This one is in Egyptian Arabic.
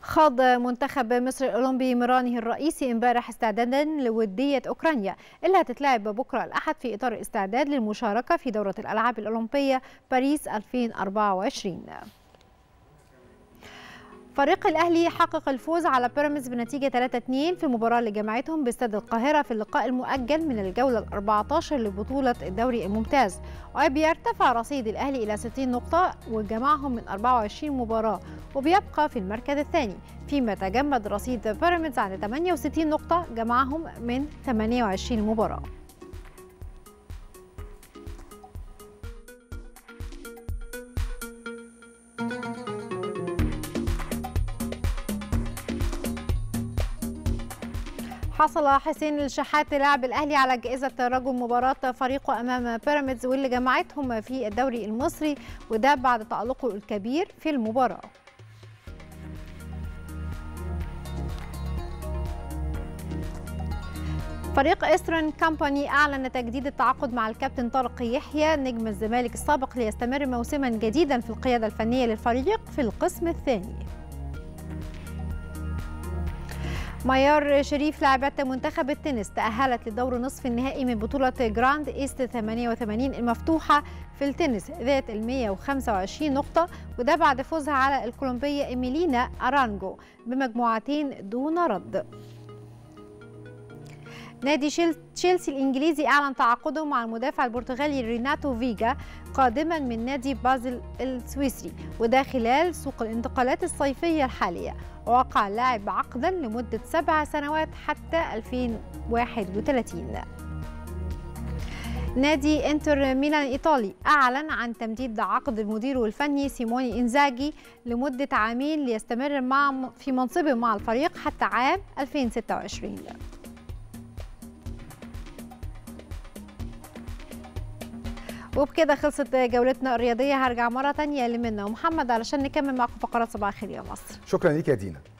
خاض منتخب مصر الأولمبي مرانه الرئيسي امبارح استعدادا لودية أوكرانيا اللي هتتلعب بكرة الأحد في إطار الاستعداد للمشاركة في دورة الألعاب الأولمبية باريس 2024 فريق الأهلي حقق الفوز على بيراميدز بنتيجة 3-2 في المباراة اللي جمعتهم باستاد القاهرة في اللقاء المؤجل من الجولة ال 14 لبطولة الدوري الممتاز وبيرتفع رصيد الأهلي إلى 60 نقطة وجمعهم من 24 مباراة وبيبقى في المركز الثاني فيما تجمد رصيد بيراميدز عند 68 نقطة جمعهم من 28 مباراة حصل حسين الشحات لاعب الاهلي على جائزه رجل مباراه فريقه امام بيراميدز واللي جمعتهم في الدوري المصري وده بعد تالقه الكبير في المباراه فريق استرن كامباني اعلن تجديد التعاقد مع الكابتن طارق يحيى نجم الزمالك السابق ليستمر موسما جديدا في القياده الفنيه للفريق في القسم الثاني ميار شريف لاعبة منتخب التنس تأهلت لدور نصف النهائي من بطولة جراند إيست 88 المفتوحة في التنس ذات ال 125 نقطة وده بعد فوزها على الكولومبية إيميلينا أرانجو بمجموعتين دون رد نادي تشيلسي الإنجليزي أعلن تعاقده مع المدافع البرتغالي ريناتو فيجا قادما من نادي بازل السويسري وده خلال سوق الانتقالات الصيفية الحالية ووقع اللاعب عقدا لمدة سبع سنوات حتى 2031 نادي انتر ميلان الايطالي اعلن عن تمديد عقد مديره الفني سيموني انزاجي لمده عامين ليستمر مع في منصبه مع الفريق حتى عام 2026 وبكده خلصت جولتنا الرياضيه هرجع مره تانية لمنى ومحمد علشان نكمل معكم فقرات صباح الخير يا مصر شكرا ليك يا دينا